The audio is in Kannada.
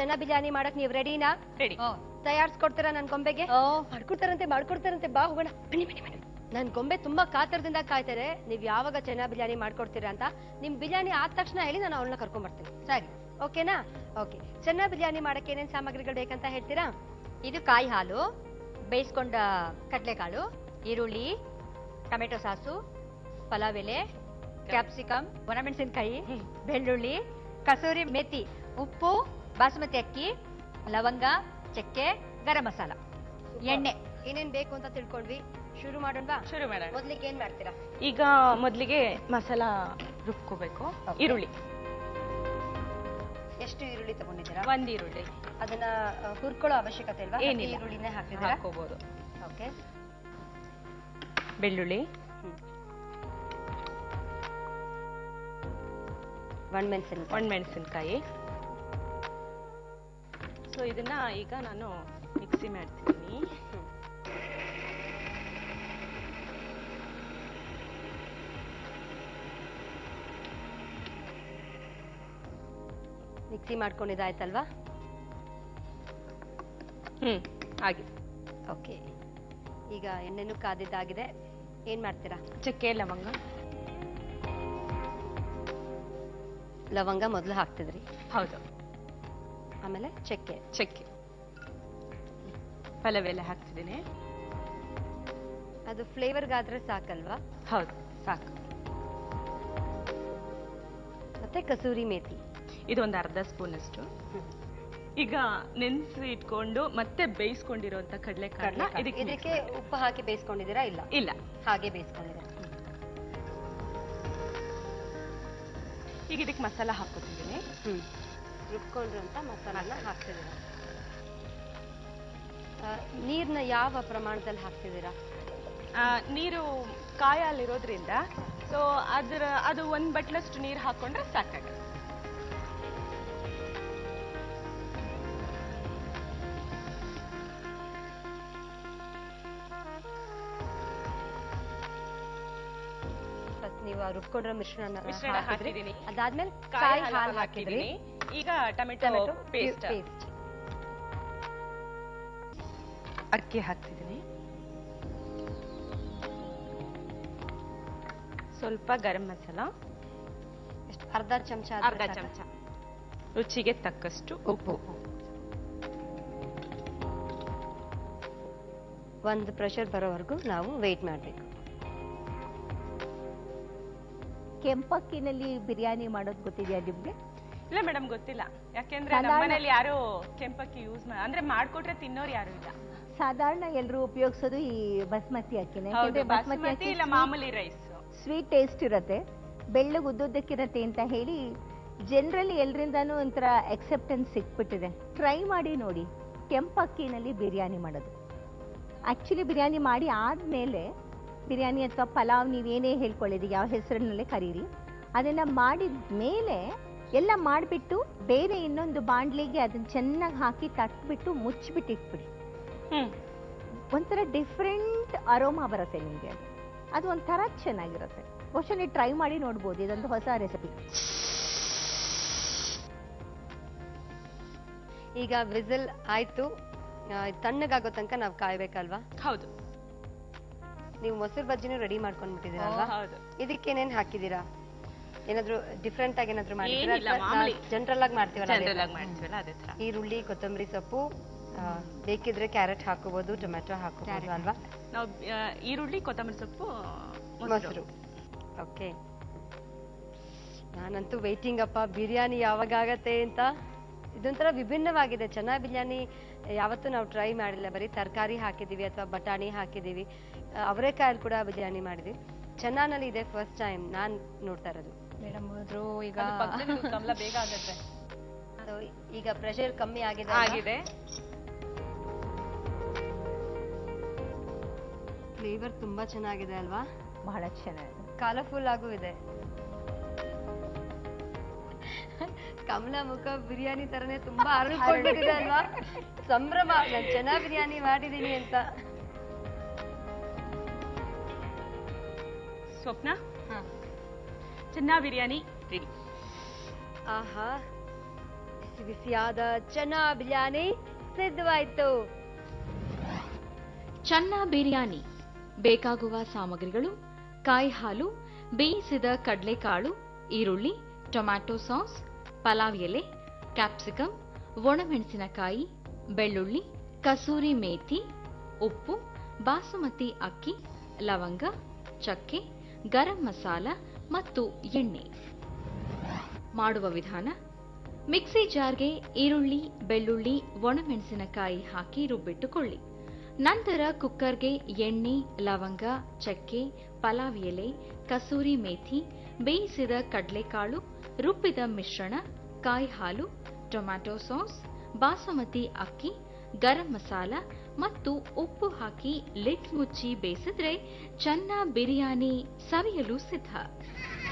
ಚೆನ್ನ ಬಿರಿಯಾನಿ ಮಾಡಕ್ ನೀವ್ ರೆಡಿನಾ ರೆಡಿ ತಯಾರಿಸ್ಕೊಡ್ತೀರಾ ನನ್ ಗೊಂಬೆಗೆ ಓ ಮಾಡ್ಕೊಡ್ತಾರಂತೆ ಮಾಡ್ಕೊಡ್ತಾರಂತೆ ಬಾ ಹೋಗೋಣ ಬನ್ನಿ ಬನ್ನಿ ಬನ್ನಿ ನನ್ ಗೊಂಬೆ ತುಂಬಾ ಕಾತರದಿಂದ ಕಾಯ್ತಾರೆ ನೀವ್ ಯಾವಾಗ ಚೆನ್ನ ಬಿರಿಯಾನಿ ಮಾಡ್ಕೊಡ್ತೀರಾ ಅಂತ ನಿಮ್ ಬಿರಿಯಾನಿ ಆದ ತಕ್ಷಣ ಹೇಳಿ ನಾನು ಅವಳನ್ನ ಕರ್ಕೊಂಡ್ ಬರ್ತೀನಿ ಸರಿ ಓಕೆನಾ ಓಕೆ ಚೆನ್ನ ಬಿರಿಯಾನಿ ಮಾಡಕ್ಕೆ ಏನೇನ್ ಸಾಮಗ್ರಿಗಳು ಬೇಕಂತ ಹೇಳ್ತೀರಾ ಇದು ಕಾಯಿ ಹಾಲು ಬೇಯಿಸ್ಕೊಂಡ ಕಡಲೆಕಾಳು ಈರುಳ್ಳಿ ಟೊಮೆಟೊ ಸಾಸು ಪಲಾವ್ ಎಲೆ ಕ್ಯಾಪ್ಸಿಕಮ್ ಒಣಮೆಣಸಿನಕಾಯಿ ಬೆಳ್ಳುಳ್ಳಿ ಕಸೂರಿ ಮೆಥಿ ಉಪ್ಪು ಬಾಸುಮತಿ ಅಕ್ಕಿ ಲವಂಗ ಚಕ್ಕೆ ಗರಂ ಮಸಾಲ ಎಣ್ಣೆ ಏನೇನ್ ಬೇಕು ಅಂತ ತಿಳ್ಕೊಂಡ್ವಿ ಶುರು ಮಾಡೋಣವಾ ಶುರು ಮಾಡೋಣ ಮೊದ್ಲಿಗೆ ಏನ್ ಮಾಡ್ತೀರಾ ಈಗ ಮೊದಲಿಗೆ ಮಸಾಲ ರುಬ್ಕೋಬೇಕು ಈರುಳ್ಳಿ ಎಷ್ಟು ಈರುಳ್ಳಿ ತಗೊಂಡಿದ್ದೀರಾ ಒಂದ್ ಈರುಳ್ಳಿ ಅದನ್ನ ಆ, ಹುರ್ಕೊಳ್ಳೋ ಅವಶ್ಯಕತೆ ಇಲ್ವಾ ಹಸಿ ಏನಿಲ್ಲ. ಈರುಳ್ಳಿನೇ ಹಾಕಿದ್ದೀರಾ ಹಾಕೋಬಹುದು ಓಕೆ ಬೆಳ್ಳುಳ್ಳಿ ಒಣಮೆಣಸಿನ ಒಣಮೆಣಸಿನ್ಕಾಯಿ ಸೊ ಇದನ್ನ ಈಗ ನಾನು ಮಿಕ್ಸಿ ಮಾಡ್ತೀನಿ ಮಿಕ್ಸಿ ಮಾಡ್ಕೊಂಡಿದ್ದಾಯ್ತಲ್ವಾ ಹ್ಮ್ ಆಗಿದೆ ಓಕೆ ಈಗ ಎಣ್ಣೆನೂ ಕಾದಿದ್ದಾಗಿದೆ ಏನ್ ಮಾಡ್ತೀರಾ ಚಕ್ಕೆ ಲವಂಗ ಲವಂಗ ಮೊದಲು ಹಾಕ್ತಿದ್ರಿ ಹೌದು ಆಮೇಲೆ ಚಕ್ಕೆ ಚಕ್ಕೆ ಪಲಾವ್ ಎಲೆ ಹಾಕ್ತಿದ್ದೀನಿ ಅದು ಫ್ಲೇವರ್ಗಾದ್ರೆ ಸಾಕಲ್ವಾ ಹೌದು ಸಾಕು ಮತ್ತೆ ಕಸೂರಿ ಮೇಥಿ ಇದು ಒಂದು ಅರ್ಧ ಸ್ಪೂನ್ ಅಷ್ಟು ಈಗ ನೆನ್ಸಿ ಇಟ್ಕೊಂಡು ಮತ್ತೆ ಬೇಯಿಸ್ಕೊಂಡಿರುವಂತ ಕಡಲೆಕಾಳನ್ನ ಇದಕ್ಕೆ mix ಇದಕ್ಕೆ ಉಪ್ಪು ಹಾಕಿ ಬೇಯಿಸ್ಕೊಂಡಿದ್ದೀರಾ ಇಲ್ಲ ಇಲ್ಲ ಹಾಗೆ ಬೇಯಿಸ್ಕೊಂಡಿದ್ದೀರಾ ಈಗ ಇದಕ್ಕೆ ಮಸಾಲ ಹಾಕೋತಿದ್ದೀನಿ ಹ್ಮ್ ರುಬ್ಕೊಂಡಿರುವಂತ ಮಸಾಲಾನ ಹಾಕ್ತಿದ್ದೀರಾ ಆ, ನೀರ್ನ ಯಾವ ಪ್ರಮಾಣದಲ್ಲಿ ಹಾಕ್ತಿದ್ದೀರಾ ಆ, ನೀರು ಕಾಯಲ್ಲಿರೋದ್ರಿಂದ ಸೊ ಅದರ ಅದು ಒಂದ್ ಬಟ್ಲಷ್ಟು ನೀರು ಹಾಕೊಂಡ್ರೆ ಸಾಕಾಗುತ್ತೆ ಫಸ್ಟ್ ನೀವು ಆ ರುಬ್ಕೊಂಡಿರೋ ಮಿಶ್ರಣ ಮಿಶ್ರಣ ಹಾಕಿದ್ದೀನಿ. ಅದಾದ್ಮೇಲೆ ಕಾಯಿ ಕಾಯಿ ಹಾಲು ಹಾಲು ಹಾಕಿದ್ರಿ ಹಾಕಿದ್ದೀನಿ ಈಗ ಟೊಮೆಟೊ ಟೊಮೆಟೊ ಪೇಸ್ಟ್ ಪೇಸ್ಟ್ ಅಕ್ಕಿ ಹಾಕ್ತಿದ್ದೀನಿ ಸ್ವಲ್ಪ ಗರಂ ಮಸಾಲ ಎಷ್ಟು ಅರ್ಧ ಚಮಚ ಅರ್ಧ ಚಮಚ ರುಚಿಗೆ ತಕ್ಕಷ್ಟು ಉಪ್ಪು ಒಂದು ಪ್ರೆಷರ್ ಬರೋವರೆಗೂ ನಾವು ವೆಯ್ಟ್ ಮಾಡಬೇಕು ಕೆಂಪಕ್ಕಿನಲ್ಲಿ ಬಿರಿಯಾನಿ ಮಾಡೋದು ಗೊತ್ತಿದೆಯಾ ನಿಮ್ಗೆ ಇಲ್ಲ ಮೇಡಮ್ ಗೊತ್ತಿಲ್ಲ ಯಾಕೆಂದ್ರೆ ಸಾಧಾರಣ- ನಮ್ಮನೇಲಿ ಯಾರು ಕೆಂಪಕ್ಕಿ ಯೂಸ್ ಮಾ ಅಂದ್ರೆ ಮಾಡ್ಕೊಟ್ರೆ ತಿನ್ನೋರು ಯಾರು ಇಲ್ಲ ಸಾಧಾರಣ ಎಲ್ಲರೂ ಉಪಯೋಗಿಸೋದು ಈ ಬಸ್ಮತಿ ಅಕ್ಕಿನೇ ಹೌದು ಬಾಸುಮತಿ ಇಲ್ಲ ಮಾಮೂಲಿ ರೈಸ್ ಸ್ವೀಟ್ ಟೇಸ್ಟ್ ಇರುತ್ತೆ ಬೆಳ್ಳಗೆ ಉದ್ದುದ್ದಕ್ಕಿರತ್ತೆ ಅಂತ ಹೇಳಿ ಜನರಲಿ ಎಲ್ರಿಂದಾನು ಒಂಥರ ಎಕ್ಸೆಪ್ಟೆನ್ಸ್ ಸಿಕ್ಬಿಟ್ಟಿದೆ ಟ್ರೈ ಮಾಡಿ ನೋಡಿ ಕೆಂಪಕ್ಕಿನಲ್ಲಿ ಬಿರಿಯಾನಿ ಮಾಡೋದು ಆಕ್ಚುಲಿ ಬಿರಿಯಾನಿ ಮಾಡಿ ಆದ್ಮೇಲೆ ಬಿರಿಯಾನಿ ಅಥವಾ ಪಲಾವ್ ನೀವೇನೇ ಹೇಳ್ಕೊಳ್ಳಿರಿ ಯಾವ ಹೆಸರಿನಲ್ಲೇ ಕರೀರಿ ಅದನ್ನ ಮಾಡಿದ ಮೇಲೆ ಎಲ್ಲ ಮಾಡಿಬಿಟ್ಟು ಬೇರೆ ಇನ್ನೊಂದು ಬಾಂಡ್ಲಿಗೆ ಅದನ್ನ ಚೆನ್ನಾಗಿ ಹಾಕಿ ತಟ್ಬಿಟ್ಟು ಮುಚ್ಚಿಬಿಟ್ಟು ಇಟ್ಬಿಡಿ ಹ್ಮ್ ಒಂಥರ ಡಿಫ್ರೆಂಟ್ ಅರೋಮಾ ಬರುತ್ತೆ ನಿಮಗೆ ಅದು ಒಂಥರ ಚೆನ್ನಾಗಿರುತ್ತೆ ಬಹುಶಃ ನೀವು ಟ್ರೈ ಮಾಡಿ ನೋಡ್ಬೋದು ಇದೊಂದು ಹೊಸ ರೆಸಿಪಿ ಈಗ ವಿಸಿಲ್ ಆಯ್ತು ಆ, ತಣ್ಣಗಾಗೋ ತನಕ ನಾವು ಕಾಯ್ಬೇಕಲ್ವಾ ಹೌದು ನೀವು ಮೊಸರು ಬಜ್ಜಿನೂ ರೆಡಿ ಮಾಡ್ಕೊಂಡ್ಬಿಟ್ಟಿದ್ದೀರಲ್ವಾ ಹೌದು ಇದಕ್ಕೆ ಏನೇನ್ ಹಾಕಿದೀರಾ ಏನಾದ್ರು ಡಿಫ್ರೆಂಟ್ ಆಗಿ ಏನಾದ್ರು ಏನಿಲ್ಲ, ಮಾಮೂಲಿ. ಜನರಲ್ ಆಗಿ ಮಾಡ್ತೀವಲ್ಲ ಅದೇ ಜನರಲ್ ತರ? ಆಗಿ ಮಾಡ್ತೀವಲ್ಲ ಅದೇ ತರ ಈರುಳ್ಳಿ ಕೊತ್ತಂಬರಿ ಸೊಪ್ಪು ಆ, ಬೇಕಿದ್ರೆ ಕ್ಯಾರೆಟ್ ಹಾಕೋಬಹುದು ಟೊಮೆಟೊ ಹಾಕೋಬಹುದು ಅಲ್ವಾ ನಾವು ಆ, ಈರುಳ್ಳಿ ಕೊತ್ತಂಬರಿ ಸೊಪ್ಪು ಮೊಸರು ಮೊಸರು ಓಕೆ ನಾನಂತೂ ವೈಟಿಂಗ್ ಅಪ್ಪ ಬಿರಿಯಾನಿ ಯಾವಾಗ ಆಗತ್ತೆ ಅಂತ ಇದೊಂಥರ ವಿಭಿನ್ನವಾಗಿದೆ ಚೆನ್ನ ಬಿರಿಯಾನಿ ಯಾವತ್ತೂ ನಾವು ಟ್ರೈ ಮಾಡಿಲ್ಲ ಬರೀ ತರಕಾರಿ ಹಾಕಿದೀವಿ ಅಥವಾ ಬಟಾಣಿ ಹಾಕಿದೀವಿ ಆ, ಅವರೆಕಾಯಲ್ಲಿ ಕೂಡ ಬಿರಿಯಾನಿ ಮಾಡಿದ್ವಿ ಚೆನ್ನಾನಲ್ಲಿ ಇದೆ ಫಸ್ಟ್ ಟೈಮ್ ನಾನ್ ನೋಡ್ತಾ ಇರೋದು ಮೇಡಮ್ ಹೋದ್ರು ಈಗ ಅದು ಪಕ್ಕದಲ್ಲಿ ಇದು ಕಮಲ ಬೇಗ ಆಗತ್ತೆ So, ಈಗ ಪ್ರೆಷರ್ ಕಮ್ಮಿ ಆಗಿದೆ ಆಗಿದೆ ಫ್ಲೇವರ್ ತುಂಬಾ ಚೆನ್ನಾಗಿದೆ ಅಲ್ವಾ ಬಹಳ ಚೆನ್ನಾಗಿದೆ ಕಲರ್ಫುಲ್ ಆಗೂ ಇದೆ ಕಮಲ ಮುಖ ಬಿರಿಯಾನಿ ತರನೇ ತುಂಬಾ ಅರಳ್ಕೊಂಡಿದೆ ಅಲ್ವಾ ಸಂಭ್ರಮ ನಾನು ಚೆನ್ನಾಗ್ ಬಿರಿಯಾನಿ ಮಾಡಿದೀನಿ ಅಂತ ಸ್ವಪ್ನ ಚೆನ್ನ ಬಿರಿಯಾನಿ ರೆಡಿ ಆಹಾ ಬಿಸಿ ಬಿಸಿಯಾದ ಚನಾ ಬಿರಿಯಾನಿ ಸಿದ್ಧವಾಯ್ತು ಚನ್ನ ಬಿರಿಯಾನಿ ಬೇಕಾಗುವ ಸಾಮಗ್ರಿಗಳು ಕಾಯಿ ಹಾಲು ಬೇಯಿಸಿದ ಕಡಲೆಕಾಳು ಈರುಳ್ಳಿ ಟೊಮ್ಯಾಟೊ ಸಾಸ್ ಪಲಾವ್ ಎಲೆ ಕ್ಯಾಪ್ಸಿಕಮ್ ಒಣಮೆಣಸಿನಕಾಯಿ ಬೆಳ್ಳುಳ್ಳಿ ಕಸೂರಿ ಮೇಥಿ ಉಪ್ಪು ಬಾಸುಮತಿ ಅಕ್ಕಿ ಲವಂಗ ಚಕ್ಕೆ ಗರಂ ಮಸಾಲ ಮತ್ತು ಎಣ್ಣೆ ಮಾಡುವ ವಿಧಾನ ಮಿಕ್ಸಿ ಜಾರ್ಗೆ ಈರುಳ್ಳಿ ಬೆಳ್ಳುಳ್ಳಿ ಒಣಮೆಣಸಿನಕಾಯಿ ಹಾಕಿ ರುಬ್ಬಿಟ್ಟುಕೊಳ್ಳಿ ನಂತರ ಕುಕ್ಕರ್ಗೆ ಎಣ್ಣೆ ಲವಂಗ ಚಕ್ಕೆ ಪಲಾವ್ ಎಲೆ ಕಸೂರಿ ಮೇಥಿ ಬೇಯಿಸಿದ ಕಡಲೆಕಾಳು ರುಬ್ಬಿದ ಮಿಶ್ರಣ ಕಾಯಿ ಹಾಲು ಟೊಮ್ಯಾಟೊ ಸಾಸ್ ಬಾಸುಮತಿ ಅಕ್ಕಿ ಗರಂ ಮಸಾಲ ಮತ್ತು ಉಪ್ಪು ಹಾಕಿ ಲಿಡ್ ಮುಚ್ಚಿ ಬೇಯಿಸಿದ್ರೆ ಚನ್ನ ಬಿರಿಯಾನಿ ಸವಿಯಲು ಸಿದ್ಧ